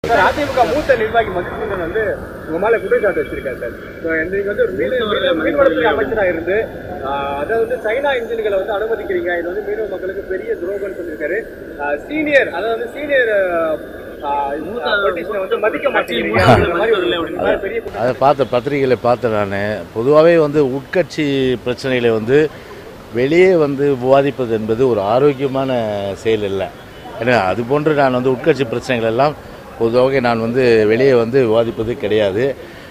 Sir AIADMK மூத்த நிர்வாகி மதுசூதன் வந்து உங்க மேல குற்றச்சாட்டு வச்சிருக்காரு சார் So, நீங்க வந்து ஒரு மீன் மீன்- மீன்வளத்துறை அமைச்சரா இருந்து ஆஹ், அதாவது வந்து சைனா இன்ஜின்களை வந்து அனுமதிக்கிறீங்க இது வந்து மீனவ மக்களுக்கு பெரிய துரோகம்னு சொல்லியிருக்காரு சீனியர் அதாவது வந்து சீனியர் வந்து மதிக்க மாட்டேங்கிறீங்க அப்படிங்கிற மாதிரி ஒரு பெரிய குற்றம். அதை பார்த்த பத்திரிகைகளை பார்த்தேன் நான் பொதுவாகவே வந்து உட்கட்சி பிரச்சனைகளை வந்து வெளியே வந்து விவாதிப்பது என்பது ஒரு ஆரோக்கியமான செயல் இல்லை ஏன்னா அது போன்று நான் வந்து உட்கட்சி பிரச்சனைகள் எல்லாம் பொதுவாக நான் வந்து வெளியே வந்து விவாதிப்பது கிடையாது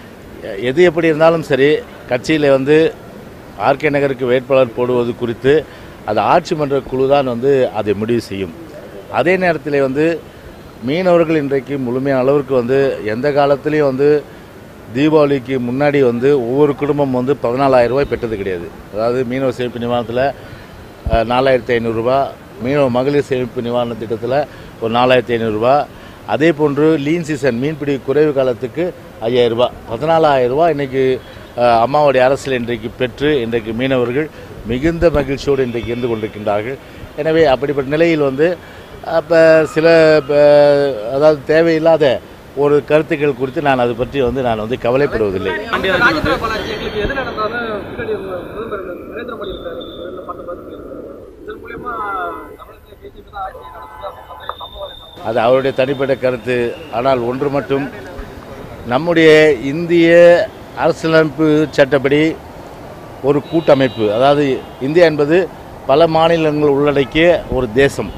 எது எப்படி இருந்தாலும் சரி கட்சியில் வந்து ஆர்கே நகருக்கு வேட்பாளர் போடுவது குறித்து அது ஆட்சி மன்ற குழு தான் வந்து அதை முடிவு செய்யும் அதே நேரத்தில் வந்து மீனவர்கள் இன்றைக்கு முழுமையான அளவிற்கு வந்து எந்த காலத்துலேயும் வந்து தீபாவளிக்கு முன்னாடி வந்து ஒவ்வொரு குடும்பம் வந்து பதினாலாயிரம் ரூபாய் பெற்றது கிடையாது அதாவது மீனவ சேமிப்பு நிவாரணத்தில் அஹ், நாலாயிரத்தி ஐநூறுரூபா மீனவ மகளிர் சேமிப்பு நிவாரண திட்டத்தில் ஒரு நாலாயிரத்தி ஐநூறுரூபா அதே போன்று லீன் சீசன் மீன்பிடி குறைவு காலத்துக்கு ஐயாயிரம் ரூபாய் பதினாலாயிரம் ரூபாய் இன்றைக்கி அம்மாவுடைய அரசில் இன்றைக்கு பெற்று இன்றைக்கு மீனவர்கள் மிகுந்த மகிழ்ச்சியோடு இன்றைக்கு இருந்து கொண்டிருக்கின்றார்கள் எனவே அப்படிப்பட்ட நிலையில் வந்து அப்போ சில ப- அதாவது தேவையில்லாத ஒரு கருத்துக்கள் குறித்து நான் அதை பற்றி வந்து நான் வந்து கவலைப்படுவதில்லை ராஜேந்திர பாலாஜி எங்களுக்கு எது நடந்தாலும் பின்னாடி பிரதமர் நரேந்திர மோடி இருக்காரு இதுல பத்து பதில் இதன் மூலியமா தமிழகத்தில் பிஜேபி தான் ஆட்சி நடந்தது அப்படின்ற சம்பவம் அது அவருடைய தனிப்பட்ட கருத்து ஆனால் ஒன்று மட்டும் நம்முடைய இந்திய அரசியலமைப்பு சட்டப்படி ஒரு கூட்டமைப்பு அதாவது இந்தியா என்பது பல மாநிலங்கள் உள்ளடக்கிய ஒரு தேசம்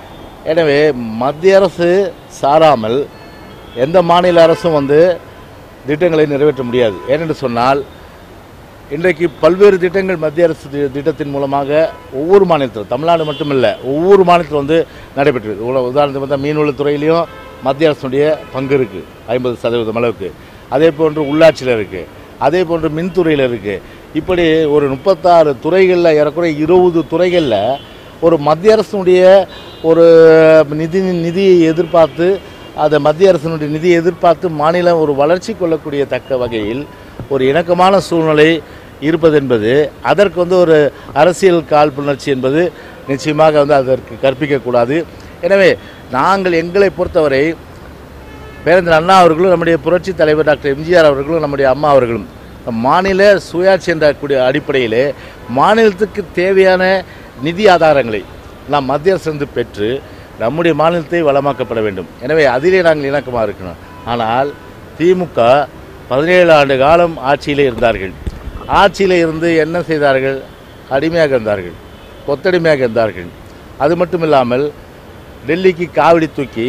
எனவே மத்திய அரசு சாராமல் எந்த மாநில அரசும் வந்து திட்டங்களை நிறைவேற்ற முடியாது ஏனென்று சொன்னால் இன்றைக்கு பல்வேறு திட்டங்கள் மத்திய அரசு தி- திட்டத்தின் மூலமாக ஒவ்வொரு மாநிலத்திலும் தமிழ்நாடு மட்டுமில்லை ஒவ்வொரு மாநிலத்திலும் வந்து நடைபெற்றது உல- உதாரணத்துக்கு பார்த்தா மீன்வளத்துறையிலையும் மத்திய அரசுடைய பங்கு இருக்குது ஐம்பது சதவீதம் அளவுக்கு அதே போன்று உள்ளாட்சியில் இருக்குது அதே போன்று மின்துறையில் இருக்குது இப்படி ஒரு முப்பத்தாறு துறைகளில் ஏறக்குறைய இருபது துறைகளில் ஒரு மத்திய அரசினுடைய ஒரு நிதி நிதியை எதிர்பார்த்து அதை மத்திய அரசினுடைய நிதியை எதிர்பார்த்து மாநிலம் ஒரு வளர்ச்சி கொள்ளக்கூடிய தக்க வகையில் ஒரு இணக்கமான சூழ்நிலை இருப்பது என்பது அதற்கு வந்து ஒரு அரசியல் காழ்ப்புணர்ச்சி என்பது நிச்சயமாக வந்து அதற்கு கற்பிக்கக்கூடாது எனவே நாங்கள் எங்களை பொறுத்தவரை பேரறிஞர் அண்ணா அவர்களும் நம்முடைய புரட்சி தலைவர் டாக்டர் எம்ஜிஆர் அவர்களும் நம்முடைய அம்மா அவர்களும் மாநில சுயாட்சி என்ற கூடிய அடிப்படையிலே மாநிலத்துக்கு தேவையான நிதி ஆதாரங்களை நாம் மத்திய அரசிலிருந்து பெற்று நம்முடைய மாநிலத்தை வளமாக்கப்பட வேண்டும் எனவே அதிலே நாங்கள் இணக்கமாக இருக்கணும் ஆனால் திமுக பதினேழு ஆண்டு காலம் ஆட்சியிலே இருந்தார்கள் ஆட்சியில் இருந்து என்ன செய்தார்கள் அடிமையாக இருந்தார்கள் கொத்தடிமையாக இருந்தார்கள் அது மட்டும் இல்லாமல் டெல்லிக்கு காவடி தூக்கி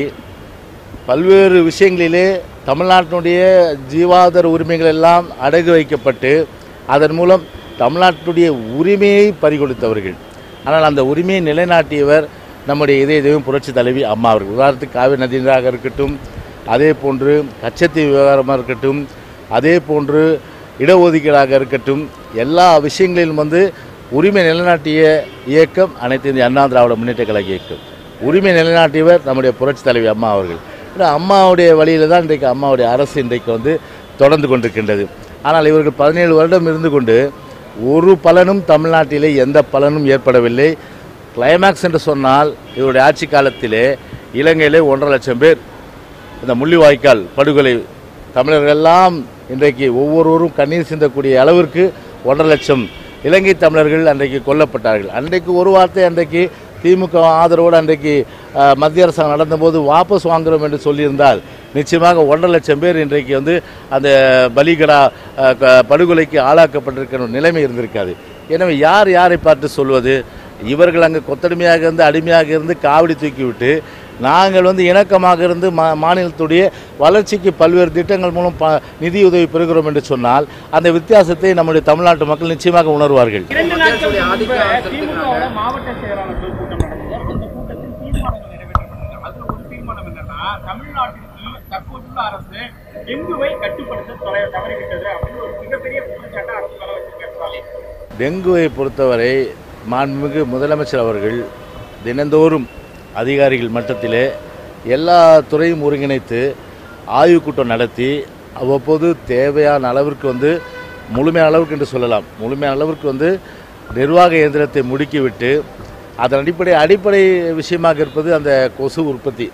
பல்வேறு விஷயங்களிலே தமிழ்நாட்டினுடைய ஜீவாதார உரிமைகள் எல்லாம் அடகு வைக்கப்பட்டு அதன் மூலம் தமிழ்நாட்டினுடைய உரிமையை பறிகொடுத்தவர்கள் ஆனால் அந்த உரிமையை நிலைநாட்டியவர் நம்முடைய இதய தெய்வம் புரட்சி தலைவி அம்மா அவர்கள் உதாரணத்துக்கு காவிரி நதிநீராக இருக்கட்டும் அதே போன்று கச்சத்தீவு விவகாரமாக இருக்கட்டும் அதே போன்று இடஒதுக்கீடாக இருக்கட்டும் எல்லா விஷயங்களிலும் வந்து உரிமை நிலைநாட்டிய இயக்கம் அனைத்து இந்திய அண்ணா திராவிட முன்னேற்ற கழக இயக்கம் உரிமை நிலைநாட்டியவர் நம்முடைய புரட்சி தலைவி அம்மா அவர்கள் ஏன்னா அம்மாவுடைய வழியில் தான் இன்றைக்கு அம்மாவுடைய அரசு இன்றைக்கு வந்து தொடர்ந்து கொண்டிருக்கின்றது ஆனால் இவர்கள் பதினேழு வருடம் இருந்து கொண்டு ஒரு பலனும் தமிழ்நாட்டிலே எந்த பலனும் ஏற்படவில்லை கிளைமேக்ஸ் என்று சொன்னால் இவருடைய ஆட்சி காலத்திலே இலங்கையிலே ஒன்றரை லட்சம் பேர் இந்த முள்ளிவாய்க்கால் படுகொலை தமிழர்கள் எல்லாம் இன்றைக்கு ஒவ்வொருவரும் கண்ணீர் சிந்தக்கூடிய அளவிற்கு ஒன்றரை லட்சம் இலங்கை தமிழர்கள் அன்றைக்கு கொல்லப்பட்டார்கள் அன்றைக்கு ஒரு வார்த்தை அன்றைக்கு திமுக ஆதரவோடு அன்றைக்கு அஹ், மத்திய அரசாங்கம் நடந்தபோது வாபஸ் வாங்குகிறோம் என்று சொல்லியிருந்தால் நிச்சயமாக ஒன்றரை லட்சம் பேர் இன்றைக்கு வந்து அந்த பலிகடா அஹ், க- படுகொலைக்கு ஆளாக்கப்பட்டிருக்கிற ஒரு நிலைமை இருந்திருக்காது எனவே யார் யாரை பார்த்து சொல்வது இவர்கள் அங்கே கொத்தடிமையாக இருந்து அடிமையாக இருந்து காவடி தூக்கிவிட்டு நாங்கள் வந்து இணக்கமாக இருந்து மா மாநிலத்துடைய வளர்ச்சிக்கு பல்வேறு திட்டங்கள் மூலம் ப நிதியுதவி பெறுகிறோம் என்று சொன்னால் அந்த வித்தியாசத்தை நம்முடைய தமிழ்நாட்டு மக்கள் நிச்சயமாக உணர்வார்கள் இரண்டு நாட்கள் முன்பு திமுகவோட மாவட்ட செயலாளர்கள் கூட்டம் நடந்தது அந்த கூட்டத்தில் தீர்மானங்கள் நிறைவேற்றப்பட்டது அதுல ஒரு தீர்மானம் என்னன்னா தமிழ்நாட்டிற்கு தற்போதுள்ள அரசு டெங்குவை கட்டுப்படுத்த தொலை- தவறிவிட்டது அப்படின்னு ஒரு மிகப்பெரிய குற்றச்சாட்டை அரசு மேல வச்சிருக்காரு ஸ்டாலின் டெங்குவை பொறுத்தவரை மாண்புமிகு முதலமைச்சர் அவர்கள் தினந்தோறும் அதிகாரிகள் மட்டத்திலே எல்லா துறையும் ஒருங்கிணைத்து ஆய்வுக் கூட்டம் நடத்தி அவ்வப்போது தேவையான அளவிற்கு வந்து முழுமையான அளவுக்கு என்று சொல்லலாம் முழுமையான அளவிற்கு வந்து நிர்வாக இயந்திரத்தை முடுக்கிவிட்டு அதன் அடிப்படை அடிப்படை விஷயமாக இருப்பது அந்த கொசு உற்பத்தி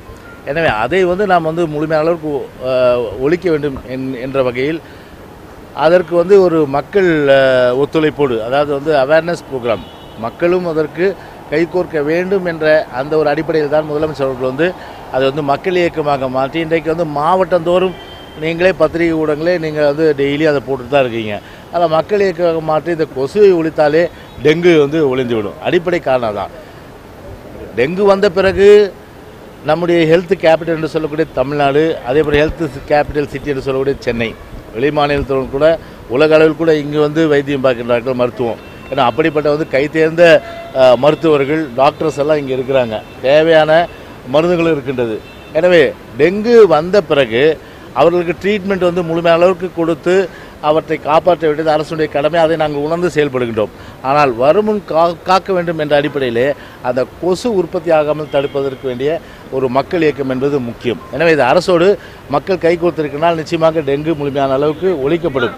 எனவே அதை வந்து நாம் வந்து முழுமையான அளவுக்கு அஹ், ஒழிக்க வேண்டும் என்- என்ற வகையில் அதற்கு வந்து ஒரு மக்கள் அஹ், ஒத்துழைப்போடு அதாவது வந்து அவேர்னஸ் ப்ரோக்ராம் மக்களும் அதற்கு கைகோர்க்க வேண்டும் என்ற அந்த ஒரு அடிப்படையில் தான் முதலமைச்சர் அவர்கள் வந்து அதை வந்து மக்கள் இயக்கமாக மாற்றி இன்றைக்கு வந்து மாவட்டந்தோறும் நீங்களே பத்திரிகை ஊடகங்களே நீங்கள் வந்து டெய்லி அதை போட்டுட்டு தான் இருக்கீங்க அதில் மக்கள் இயக்கமாக மாற்றி இந்த கொசுவை ஒழித்தாலே டெங்கு வந்து ஒளிந்து விடும் அடிப்படை காரணம் தான் டெங்கு வந்த பிறகு நம்முடைய ஹெல்த் கேபிட்டல் என்று சொல்லக்கூடிய தமிழ்நாடு அதே போல் ஹெல்த் கேபிட்டல் சிட்டி என்று சொல்லக்கூடிய சென்னை வெளி மாநிலத்தில் கூட உலக அளவில் கூட இங்கு வந்து வைத்தியம் பார்க்கின்றார்கள் மருத்துவம் ஏன்னா அப்படிப்பட்ட வந்து கைத்தேர்ந்த அஹ், மருத்துவர்கள் டாக்டர்ஸ் எல்லாம் இங்கே இருக்கிறாங்க தேவையான மருந்துகளும் இருக்கின்றது எனவே டெங்கு வந்த பிறகு அவர்களுக்கு ட்ரீட்மெண்ட் வந்து முழுமையான அளவுக்கு கொடுத்து அவற்றை காப்பாற்ற வேண்டியது அரசுடைய கடமை அதை நாங்கள் உணர்ந்து செயல்படுகின்றோம் ஆனால் வருமுன் கா காக்க வேண்டும் என்ற அடிப்படையிலே அந்த கொசு உற்பத்தி ஆகாமல் தடுப்பதற்கு வேண்டிய ஒரு மக்கள் இயக்கம் என்பது முக்கியம் எனவே இது அரசோடு மக்கள் கைகோர்த்திருக்கினால் நிச்சயமாக டெங்கு முழுமையான அளவுக்கு ஒழிக்கப்படும்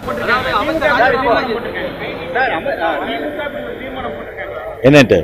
சார் அம- திமுக இப்படி ஒரு தீர்மானம் போட்டிருக்காங்க என்னட்டு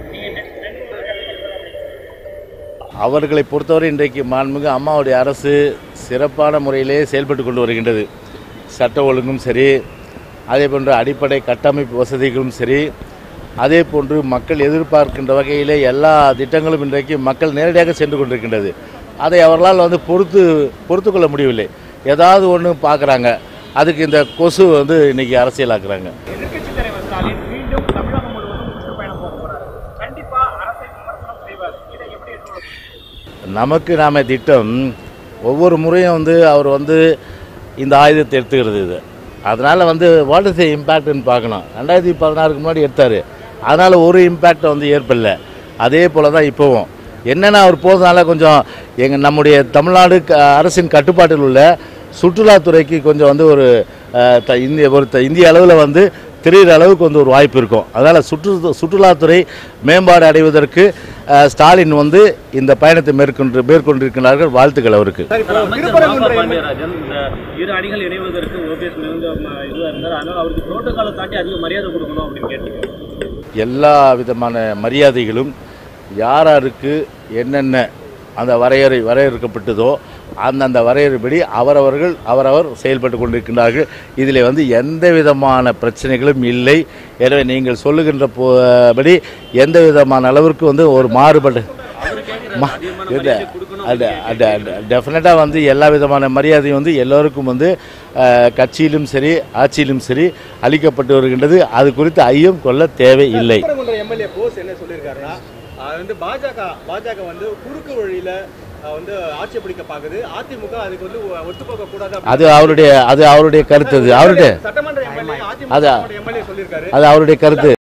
அவர்களை பொறுத்தவரை இன்றைக்கு மாண்புமிகு அம்மாவுடைய அரசு சிறப்பான முறையிலே செயல்பட்டு கொண்டு வருகின்றது சட்ட ஒழுங்கும் சரி அதே போன்று அடிப்படை கட்டமைப்பு வசதிகளும் சரி அதே போன்று மக்கள் எதிர்பார்க்கின்ற வகையிலே எல்லா திட்டங்களும் இன்றைக்கு மக்கள் நேரடியாக சென்று கொண்டிருக்கின்றது அதை அவர்களால் வந்து பொறுத்து பொறுத்து கொள்ள முடியவில்லை ஏதாவது ஒன்று பார்க்குறாங்க அதுக்கு இந்த கொசு வந்து இன்னைக்கு அரசியலாக்குறாங்க எதிர்க்கட்சி தலைவர் ஸ்டாலின் மீண்டும் தமிழகம் முழுவதும் சுற்றுப்பயணம் போக போறாரு கண்டிப்பா அரசை விமர்சனம் செய்வார் இதை எப்படி எதிர்கொள்ள நமக்கு நாம திட்டம் ஒவ்வொரு முறையும் வந்து அவர் வந்து இந்த ஆயுதத்தை எடுத்துக்கிறது இது அதனால் வந்து வாட் இஸ் இம்பேக்ட்னு பார்க்கணும் ரெண்டாயிரத்தி பதினாறுக்கு முன்னாடி எடுத்தார் அதனால் ஒரு இம்பேக்ட் வந்து ஏற்படல அதே போல் தான் இப்போவும் என்னென்னா அவர் போகிறதுனால கொஞ்சம் எங்கள் நம்முடைய தமிழ்நாடு க- அரசின் கட்டுப்பாட்டில் உள்ள சுற்றுலாத்துறைக்கு கொஞ்சம் வந்து ஒரு அஹ், த- இந்திய ஒரு த- இந்திய அளவில் வந்து தெரிகிற அளவுக்கு வந்து ஒரு வாய்ப்பு இருக்கும் அதனால் சுற்று சுற்றுலாத்துறை மேம்பாடு அடைவதற்கு அஹ், ஸ்டாலின் வந்து இந்த பயணத்தை மேற்கொண்டு மேற்கொண்டிருக்கிறார்கள் வாழ்த்துக்கள் அவருக்கு அமைச்சர் பாண்டியராஜன் இந்த இரு அணிகள் இணைவதற்கு ஓபிஎஸ் மிகுந்த ம- இதுவா இருந்தார் அதனால அவருக்கு புரோட்டோகாலை காட்டி அதிக மரியாதை கொடுக்கணும் அப்படின்னு கேட்டிருக்காரு எல்லா விதமான மரியாதைகளும் யார் யாருக்கு என்னென்ன அந்த வரையறை வரையறுக்கப்பட்டதோ அந்தந்த வரையறைப்படி அவரவர்கள் அவரவர் செயல்பட்டு கொண்டிருக்கின்றார்கள் இதில் வந்து எந்த விதமான பிரச்சனைகளும் இல்லை எனவே நீங்கள் சொல்லுகின்ற போ- படி எந்த விதமான அளவிற்கு வந்து ஒரு மாறுபட்ட மா- இல்ல, அது டெஃபினட்டாக வந்து எல்லா விதமான மரியாதையும் வந்து எல்லோருக்கும் வந்து அஹ், கட்சியிலும் சரி ஆட்சியிலும் சரி அளிக்கப்பட்டு வருகின்றது அது குறித்து ஐயம் கொள்ள தேவை இல்லை திருப்பரங்குன்ற எம்எல்ஏ போஸ் என்ன சொல்லியிருக்காருன்னா அது வந்து பாஜக பாஜக வந்து குறுக்கு வழியில அஹ், வந்து ஆட்சி பிடிக்க பாக்குது அதிமுக அதுக்கு வந்து ஒத்து போக கூடாது அது அவருடைய அது அவருடைய கருத்து அது அவருடைய சட்டமன்ற எம்எல்ஏ அது- அதிமுக எம்எல்ஏ சொல்லியிருக்காரு அது அவருடைய கருத்து